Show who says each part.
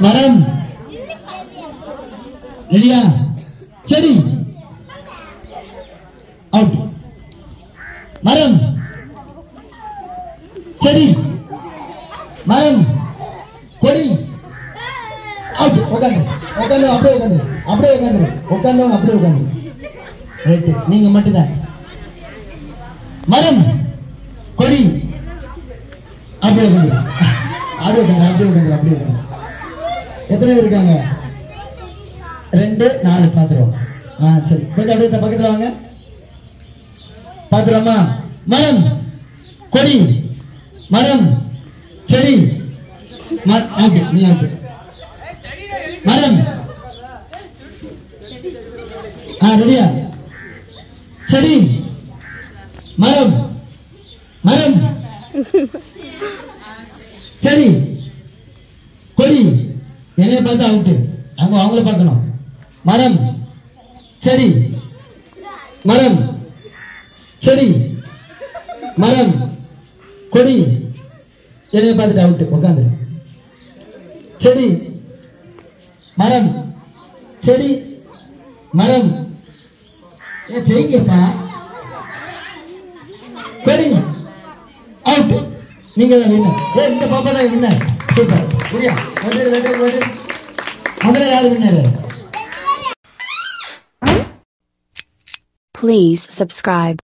Speaker 1: மரம் ரெடியா செடி அவுட் மரம் செடி மரம் கொடி அவுட் உட்காந்து உட்காந்து அப்படியே உட்காந்து அப்படியே உட்காந்து உட்காந்து அப்படியே உட்காந்து ரைட்டு நீங்க மட்டும்தான் மரம் கொடி அப்படியே உட்காந்து அப்படியே உட்காந்து அப்படியே உட்காந்து அப்படியே உட்காந்து எத்தனை பேர் இருக்காங்க ரெண்டு நாலு பாத்துருவோம் ஆ சரி கொஞ்சம் அப்படியே இந்த பக்கத்துல வாங்க பாத்துலாமா மரம் கொடி மரம் செடி ம- ஓகே நீ ஓகே மரம் ஆ ரெடியா செடி மரம் மரம் செடி கொடி என்னைய பார்த்து அவுட்டு அவங்க அவங்கள பார்க்கணும் மரம் செடி மரம் செடி மரம் கொடி என்னைய பார்த்துட்டு அவுட்டு உட்காந்து செடி மரம் செடி மரம் ஏன் செய்யுங்கப்பா கொடி அவுட் நீங்க தான் வின்னர் ஏ இந்த பாப்பா தான் வின்னர் சூப்பர் புரியா வெட்டு வெட்டு வெட்டு முதல்ல யார் வின்னர்
Speaker 2: Please subscribe.